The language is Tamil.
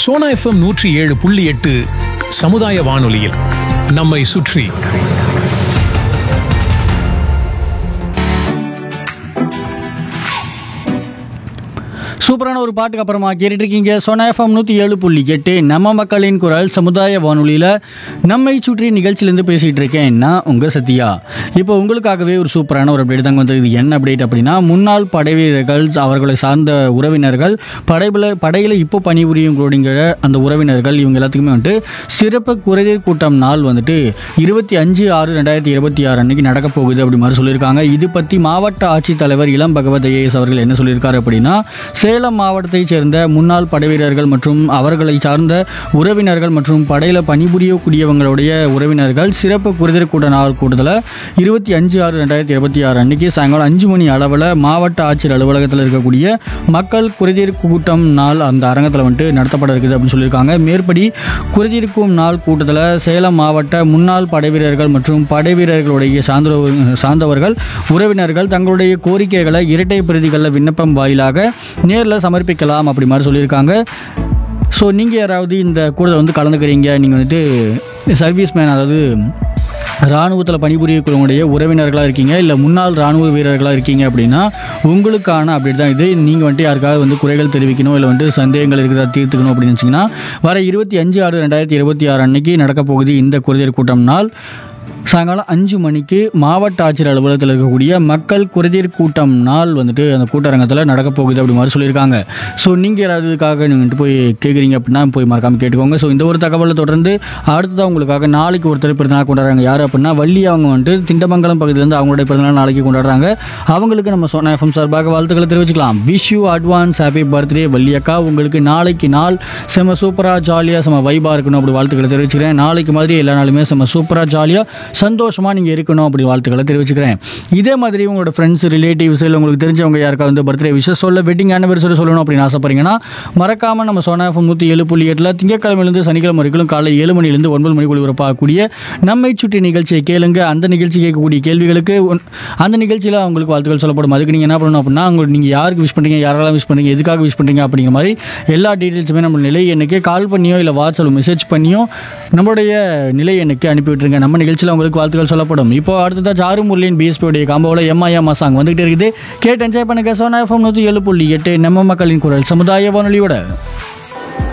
சோனா எஃப்எம் நூற்றி ஏழு புள்ளி எட்டு சமுதாய வானொலியில் நம்மை சுற்றி சூப்பரான ஒரு பாட்டுக்கு அப்புறமா கேட்டுட்டு இருக்கீங்க சோனா எஃப்எம் நூற்றி ஏழு புள்ளி எட்டு நம்ம மக்களின் குரல் சமுதாய வானொலியில் நம்மை சுற்றி நிகழ்ச்சியிலேருந்து பேசிகிட்டு இருக்கேன் நான் உங்கள் சத்யா இப்போ உங்களுக்காகவே ஒரு சூப்பரான ஒரு அப்டேட் தாங்க வந்தது இது என்ன அப்டேட் அப்படின்னா முன்னாள் படை வீரர்கள் அவர்களை சார்ந்த உறவினர்கள் படையில் படையில் இப்போ பணிபுரியுங்கிற அந்த உறவினர்கள் இவங்க எல்லாத்துக்குமே வந்துட்டு சிறப்பு குறைதீர் கூட்டம் நாள் வந்துட்டு இருபத்தி அஞ்சு ஆறு ரெண்டாயிரத்தி இருபத்தி ஆறு அன்னைக்கு நடக்க போகுது அப்படி மாதிரி சொல்லியிருக்காங்க இது பற்றி மாவட்ட ஆட்சித்தலைவர் இளம் பகவத் ஐஏஎஸ் அவர்கள் என்ன சொல்லியிருக்காரு அப்படின்னா சேலம் மாவட்டத்தைச் சேர்ந்த முன்னாள் படைவீரர்கள் மற்றும் அவர்களை சார்ந்த உறவினர்கள் மற்றும் படையில் பணிபுரியக்கூடியவங்களுடைய உறவினர்கள் சிறப்பு குறைதீர் கூட்ட நாள் கூட்டத்தில் இருபத்தி அஞ்சு ஆறு ரெண்டாயிரத்தி இருபத்தி ஆறு அன்னைக்கு சாயங்காலம் அஞ்சு மணி அளவில் மாவட்ட ஆட்சியர் அலுவலகத்தில் இருக்கக்கூடிய மக்கள் குறைதீர் கூட்டம் நாள் அந்த அரங்கத்தில் வந்துட்டு நடத்தப்பட இருக்குது அப்படின்னு சொல்லியிருக்காங்க மேற்படி குறைதீர்க்கும் நாள் கூட்டத்தில் சேலம் மாவட்ட முன்னாள் படைவீரர்கள் மற்றும் படைவீரர்களுடைய சார்ந்தவர் சார்ந்தவர்கள் உறவினர்கள் தங்களுடைய கோரிக்கைகளை இரட்டை பிரதிகளில் விண்ணப்பம் வாயிலாக நேரில் சமர்ப்பிக்கலாம் அப்படி மாதிரி சொல்லியிருக்காங்க ஸோ நீங்கள் யாராவது இந்த கூட்டத்தில் வந்து கலந்துக்கிறீங்க நீங்கள் வந்துட்டு சர்வீஸ் மேன் அதாவது இராணுவத்தில் பணிபுரியக்கூடியவங்களுடைய உறவினர்களாக இருக்கீங்க இல்லை முன்னாள் இராணுவ வீரர்களாக இருக்கீங்க அப்படின்னா உங்களுக்கான அப்படி தான் இது நீங்கள் வந்துட்டு யாருக்காவது வந்து குறைகள் தெரிவிக்கணும் இல்லை வந்துட்டு சந்தேகங்கள் இருக்கிறதா தீர்த்துக்கணும் அப்படின்னு வச்சிங்கன்னா வர இருபத்தி அஞ்சு ஆறு ரெண்டாயிரத்தி இருபத்தி ஆறு அன்னைக்கு நடக்க போகுது இந்த குறைதீர் கூட்டம் நாள் சாயங்காலம் அஞ்சு மணிக்கு மாவட்ட ஆட்சியர் அலுவலகத்தில் இருக்கக்கூடிய மக்கள் குறைதீர் கூட்டம் நாள் வந்துட்டு அந்த கூட்டரங்கத்தில் நடக்க போகுது அப்படி மாதிரி சொல்லியிருக்காங்க ஸோ நீங்கள் யாராவது இதுக்காக நீங்கள் போய் கேட்குறீங்க அப்படின்னா போய் மறக்காமல் கேட்டுக்கோங்க ஸோ இந்த ஒரு தகவலை தொடர்ந்து அடுத்ததாக உங்களுக்காக நாளைக்கு ஒருத்தர் பிறந்தநாள் கொண்டாடுறாங்க யார் அப்படின்னா வள்ளி அவங்க வந்துட்டு திண்டமங்கலம் பகுதியிலேருந்து அவங்களுடைய பிறந்தநாள் நாளைக்கு கொண்டாடுறாங்க அவங்களுக்கு நம்ம சொன்ன எஃப்எம் சார்பாக வாழ்த்துக்களை தெரிவிச்சுக்கலாம் wish you advance happy birthday Valli அக்கா உங்களுக்கு நாளைக்கு நாள் செம சூப்பராக ஜாலியாக செம வைபாக இருக்கணும் அப்படி வாழ்த்துக்களை தெரிவிச்சுக்கிறேன் நாளைக்கு மாதிரி எல்லா நாளுமே செம சூப்பராக ஜாலியாக சந்தோஷமாக நீங்கள் இருக்கணும் அப்படி வாழ்த்துக்களை தெரிவிச்சுக்கிறேன் இதே மாதிரி உங்களோட ஃப்ரெண்ட்ஸ் ரிலேட்டிவ்ஸ் இல்லை உங்களுக்கு தெரிஞ்சவங்க யாருக்காவது வந்து பர்த்டே விஷஸ் சொல்ல வெட்டிங் ஆனிவர்சரி சொல்லணும் அப்படின்னு ஆசைப்படுறீங்கன்னா மறக்காமல் நம்ம சோனா எஃப்எம் நூற்றி ஏழு புள்ளி எட்டில் திங்கக்கிழமையிலேருந்து சனிக்கிழமை வரைக்கும் காலை ஏழு மணிலேருந்து ஒன்பது மணிக்குள் ஒளிபரப்பாகக்கூடிய நம்மை சுற்றி நிகழ்ச்சியை கேளுங்க அந்த நிகழ்ச்சி கேட்கக்கூடிய கேள்விகளுக்கு உன்- அந்த நிகழ்ச்சியில் அவங்களுக்கு வாழ்த்துக்கள் சொல்லப்படும் அதுக்கு நீங்கள் என்ன பண்ணணும் அப்படின்னா உங்களுக்கு நீங்கள் யாருக்கு விஷ் பண்ணுறீங்க யாரெல்லாம் விஷ் பண்ணுறீங்க எதுக்காக விஷ் பண்ணுறீங்க அப்படிங்கிற மாதிரி எல்லா டீட்டெயில்ஸுமே நம்ம நிலை எண்ணுக்கு கால் பண்ணியோ இல்லை வாட்ஸ்அப் மெசேஜ் பண்ணியோ நம்மளுடைய நிலை எண்ணுக்கு அனுப்பி விட்டுருங்க நம்ம நிகழ்ச்சியில் உங்களுக்கு வாழ்த்துக்கள் சொல்லப்படும் இப்போ அடுத்ததாக ஜாரு முரளியின் பிஎஸ்பியோடைய காம்போவில் எம்மா எம்மா சாங் வந்துகிட்டே இருக்குது கேட்டு என்ஜாய் பண்ணுங்க சோனா எஃப்எம் நூற்றி ஏழு புள்ளி எட்டு நம்ம மக்களின் குரல் சமுதாய வானொலியோட